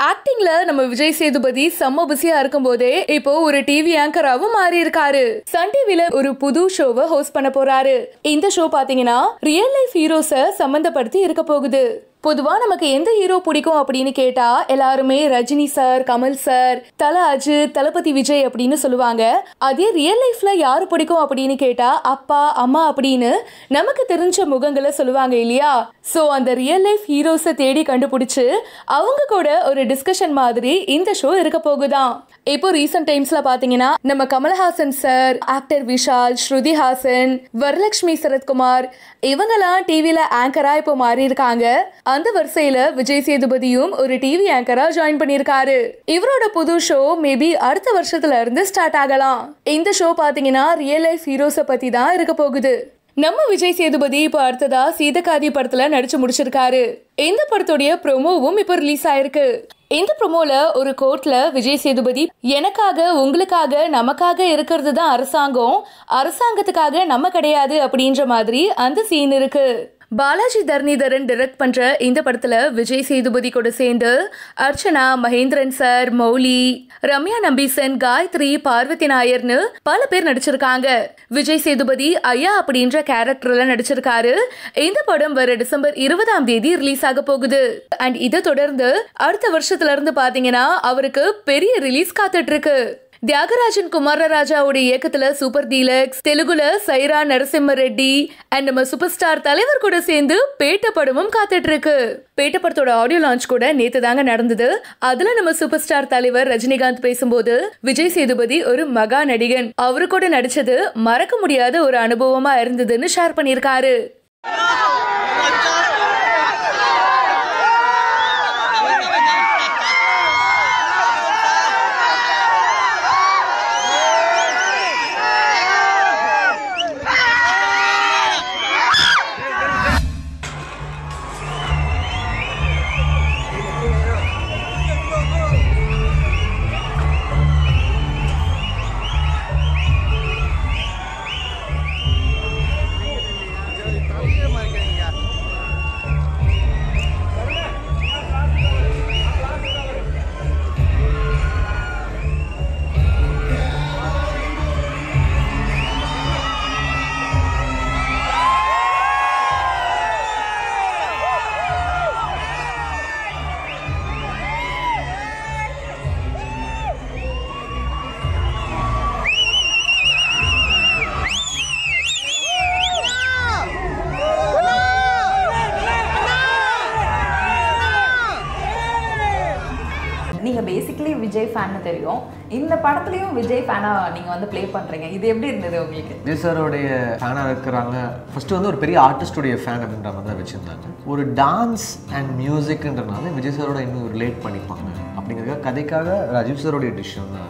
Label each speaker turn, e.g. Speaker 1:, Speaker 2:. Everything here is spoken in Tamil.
Speaker 1: ஆக்டிங்ல நம்ம விஜய் சேதுபதி செம்ம பிஸியா இருக்கும் போதே இப்போ ஒரு டிவி ஆங்கராவும் மாறி இருக்காரு சன் டிவில ஒரு புது ஷோவை ஹோஸ்ட் பண்ண போறாரு இந்த ஷோ பாத்தீங்கன்னா ரியல் லைஃப் ஹீரோஸ சம்பந்தப்படுத்தி இருக்க போகுது பொதுவா நமக்கு எந்த ஹீரோ பிடிக்கும் அப்படின்னு கேட்டா எல்லாருமே ரஜினி சார் கமல் சார் தல அஜித் தளபதி விஜய் அப்படின்னு சொல்லுவாங்க அதே ரியல் லைஃப்ல யாரு பிடிக்கும் அப்படின்னு கேட்டா அப்பா அம்மா அப்படின்னு நமக்கு தெரிஞ்ச முகங்களை சொல்லுவாங்க இல்லையா சோ அந்த ரியல் லைஃப் ஹீரோஸை தேடி கண்டுபிடிச்சு அவங்க கூட ஒரு டிஸ்கஷன் மாதிரி இந்த ஷோ இருக்க போகுதாம் இப்போ ரீசெண்ட் டைம்ஸ்ல பாத்தீங்கன்னா நம்ம கமல்ஹாசன் சார் ஆக்டர் விஷால் ஸ்ருதி ஹாசன் வரலட்சுமி சரத்குமார் இவங்கெல்லாம் டிவில ஆங்கரா இப்போ மாறி இருக்காங்க அந்த வரிசையில விஜய் சேதுபதியும் ஒரு டிவி ஆங்கரா ஜாயின் பண்ணிருக்காரு இவரோட புது ஷோ மேபி அடுத்த வருஷத்துல இருந்து ஸ்டார்ட் ஆகலாம் இந்த ஷோ பாத்தீங்கன்னா ரியல் லைஃப் ஹீரோஸ பத்தி தான் இருக்க போகுது நம்ம விஜய் சேதுபதி இப்போ அடுத்ததா சீதக்காதி படத்துல நடிச்சு முடிச்சிருக்காரு இந்த படத்துடைய ப்ரோமோவும் இப்போ ரிலீஸ் ஆயிருக்கு இந்த ப்ரோமோல ஒரு கோர்ட்ல விஜய் சேதுபதி எனக்காக உங்களுக்காக நமக்காக இருக்கிறது தான் அரசாங்கம் அரசாங்கத்துக்காக நம்ம கிடையாது அப்படின்ற மாதிரி அந்த சீன் இருக்கு பாலாஜி தர்ணிதரன் டைரக்ட் பண்ற இந்த படத்துல விஜய் சேதுபதி கூட சேர்ந்து அர்ச்சனா மகேந்திரன் சார் மௌலி ரம்யா நம்பீசன் காயத்ரி பார்வதி நாயர்னு பல பேர் நடிச்சிருக்காங்க விஜய் சேதுபதி ஐயா அப்படின்ற கேரக்டர்ல நடிச்சிருக்காரு இந்த படம் வர டிசம்பர் இருபதாம் தேதி ரிலீஸ் ஆக போகுது அண்ட் இதை தொடர்ந்து அடுத்த வருஷத்துல இருந்து பாத்தீங்கன்னா அவருக்கு பெரிய ரிலீஸ் காத்துட்டு இருக்கு தியாகராஜன் குமாரராஜாவுடைய இயக்கத்துல சூப்பர் டீலக்ஸ் தெலுங்குல சைரா நரசிம்ம ரெட்டி அண்ட் நம்ம சூப்பர் ஸ்டார் தலைவர் கூட சேர்ந்து பேட்ட படமும் காத்துட்டு இருக்கு பேட்ட படத்தோட ஆடியோ லான்ச் கூட நேத்து தாங்க நடந்தது அதுல நம்ம சூப்பர் ஸ்டார் தலைவர் ரஜினிகாந்த் பேசும்போது விஜய் சேதுபதி ஒரு மகா நடிகன் அவரு கூட நடிச்சது மறக்க முடியாத ஒரு அனுபவமா இருந்ததுன்னு ஷேர் பண்ணியிருக்காரு
Speaker 2: நீங்கள் பேசிக்கலி விஜய் ஃபேன்னு தெரியும் இந்த படத்துலையும் விஜய் ஃபேனாக நீங்கள் வந்து ப்ளே பண்ணுறீங்க இது எப்படி இருந்தது உங்களுக்கு
Speaker 3: விஜய் சாரோடைய ஃபேனாக இருக்கிறாங்க ஃபஸ்ட்டு வந்து ஒரு பெரிய ஆர்டிஸ்டோடைய ஃபேன் அப்படின்ற மாதிரி தான் வச்சுருந்தாங்க ஒரு டான்ஸ் அண்ட் மியூசிக்ன்றனால விஜய் சாரோட இன்னும் ரிலேட் பண்ணிப்பாங்க அப்படிங்கிறதுக்காக கதைக்காக ராஜீவ் சாரோடைய டிசிஷன் தான்